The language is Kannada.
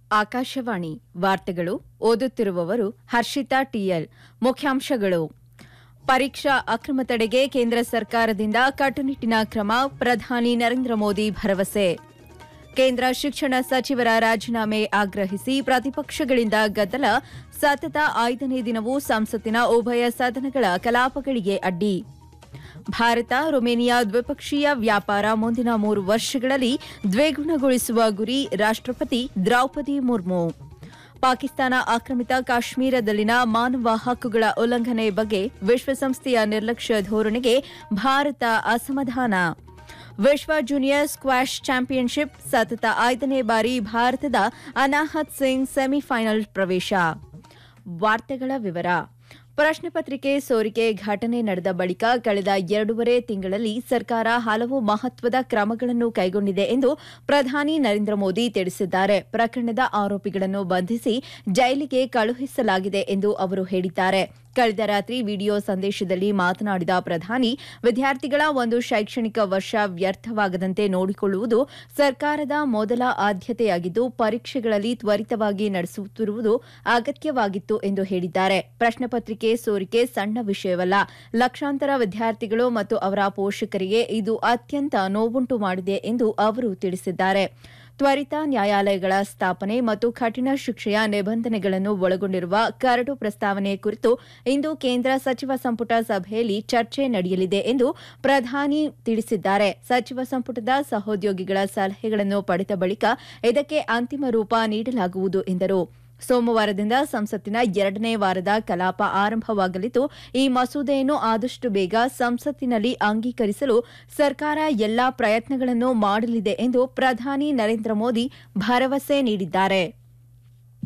ಆಕಾಶವಾಣಿ ವಾರ್ತೆಗಳು ಓದುತ್ತಿರುವವರು ಹರ್ಷಿತಾ ಟಿಎಲ್ ಮುಖ್ಯಾಂಶಗಳು ಪರೀಕ್ಷಾ ಅಕ್ರಮ ತಡೆಗೆ ಕೇಂದ್ರ ಸರ್ಕಾರದಿಂದ ಕಟ್ಟುನಿಟ್ಟಿನ ಕ್ರಮ ಪ್ರಧಾನಿ ನರೇಂದ್ರ ಮೋದಿ ಭರವಸೆ ಕೇಂದ್ರ ಶಿಕ್ಷಣ ಸಚಿವರ ರಾಜೀನಾಮೆ ಆಗ್ರಹಿಸಿ ಪ್ರತಿಪಕ್ಷಗಳಿಂದ ಗದ್ದಲ ಸತತ ಐದನೇ ದಿನವೂ ಸಂಸತ್ತಿನ ಉಭಯ ಸದನಗಳ ಕಲಾಪಗಳಿಗೆ ಅಡ್ಡಿ ಭಾರತ ರೊಮೇನಿಯಾ ದ್ವಿಪಕ್ಷೀಯ ವ್ಯಾಪಾರ ಮುಂದಿನ ಮೂರು ವರ್ಷಗಳಲ್ಲಿ ದ್ವಿಗುಣಗೊಳಿಸುವ ಗುರಿ ರಾಷ್ಟ್ರಪತಿ ದ್ರೌಪದಿ ಮುರ್ಮು ಪಾಕಿಸ್ತಾನ ಆಕ್ರಮಿತ ಕಾಶ್ಮೀರದಲ್ಲಿನ ಮಾನವ ಹಕ್ಕುಗಳ ಉಲ್ಲಂಘನೆ ಬಗ್ಗೆ ವಿಶ್ವಸಂಸ್ಥೆಯ ನಿರ್ಲಕ್ಷ್ಯ ಧೋರಣೆಗೆ ಭಾರತ ಅಸಮಾಧಾನ ವಿಶ್ವ ಜೂನಿಯರ್ ಸ್ಕ್ವಾಷ್ ಚಾಂಪಿಯನ್ಶಿಪ್ ಸತತ ಐದನೇ ಬಾರಿ ಭಾರತದ ಅನಾಹತ್ ಸಿಂಗ್ ಸೆಮಿಫೈನಲ್ ಪ್ರವೇಶ ವಾರ್ತೆಗಳ ವಿವರ ಪ್ರಶ್ನೆ ಪತ್ರಿಕೆ ಸೋರಿಕೆ ಘಟನೆ ನಡೆದ ಬಳಿಕ ಕಳೆದ ಎರಡೂವರೆ ತಿಂಗಳಲ್ಲಿ ಸರ್ಕಾರ ಹಲವು ಮಹತ್ವದ ಕ್ರಮಗಳನ್ನು ಕೈಗೊಂಡಿದೆ ಎಂದು ಪ್ರಧಾನಿ ನರೇಂದ್ರ ಮೋದಿ ತಿಳಿಸಿದ್ದಾರೆ ಪ್ರಕರಣದ ಆರೋಪಿಗಳನ್ನು ಬಂಧಿಸಿ ಜೈಲಿಗೆ ಕಳುಹಿಸಲಾಗಿದೆ ಎಂದು ಅವರು ಹೇಳಿದ್ದಾರೆ ಕಳೆದ ರಾತ್ರಿ ವಿಡಿಯೋ ಸಂದೇಶದಲ್ಲಿ ಮಾತನಾಡಿದ ಪ್ರಧಾನಿ ವಿದ್ಯಾರ್ಥಿಗಳ ಒಂದು ಶೈಕ್ಷಣಿಕ ವರ್ಷ ವ್ಯರ್ಥವಾಗದಂತೆ ನೋಡಿಕೊಳ್ಳುವುದು ಸರ್ಕಾರದ ಮೊದಲ ಆದ್ಯತೆಯಾಗಿದ್ದು ಪರೀಕ್ಷೆಗಳಲ್ಲಿ ತ್ವರಿತವಾಗಿ ನಡೆಸುತ್ತಿರುವುದು ಅಗತ್ಯವಾಗಿತ್ತು ಎಂದು ಹೇಳಿದ್ದಾರೆ ಪ್ರಶ್ನೆ ಪತ್ರಿಕೆ ಸೋರಿಕೆ ಸಣ್ಣ ವಿಷಯವಲ್ಲ ಲಕ್ಷಾಂತರ ವಿದ್ಯಾರ್ಥಿಗಳು ಮತ್ತು ಅವರ ಪೋಷಕರಿಗೆ ಇದು ಅತ್ಯಂತ ನೋವುಂಟು ಮಾಡಿದೆ ಎಂದು ಅವರು ತಿಳಿಸಿದ್ದಾರೆ ತ್ವರಿತ ನ್ಯಾಯಾಲಯಗಳ ಸ್ಥಾಪನೆ ಮತ್ತು ಕಠಿಣ ಶಿಕ್ಷೆಯ ನಿಬಂಧನೆಗಳನ್ನು ಒಳಗೊಂಡಿರುವ ಕರಡು ಪ್ರಸ್ತಾವನೆ ಕುರಿತು ಇಂದು ಕೇಂದ್ರ ಸಚಿವ ಸಂಪುಟ ಸಭೆಯಲ್ಲಿ ಚರ್ಚೆ ನಡೆಯಲಿದೆ ಎಂದು ಪ್ರಧಾನಿ ತಿಳಿಸಿದ್ದಾರೆ ಸಚಿವ ಸಂಪುಟದ ಸಹೋದ್ಯೋಗಿಗಳ ಸಲಹೆಗಳನ್ನು ಪಡೆದ ಬಳಿಕ ಇದಕ್ಕೆ ಅಂತಿಮ ರೂಪ ನೀಡಲಾಗುವುದು ಎಂದರು ಸೋಮವಾರದಿಂದ ಸಂಸತ್ತಿನ ಎರಡನೇ ವಾರದ ಕಲಾಪ ಆರಂಭವಾಗಲಿದ್ದು ಈ ಮಸೂದೆಯನ್ನು ಆದಷ್ಟು ಬೇಗ ಸಂಸತ್ತಿನಲ್ಲಿ ಅಂಗೀಕರಿಸಲು ಸರ್ಕಾರ ಎಲ್ಲಾ ಪ್ರಯತ್ನಗಳನ್ನು ಮಾಡಲಿದೆ ಎಂದು ಪ್ರಧಾನಿ ನರೇಂದ್ರ ಮೋದಿ ಭರವಸೆ ನೀಡಿದ್ದಾರೆ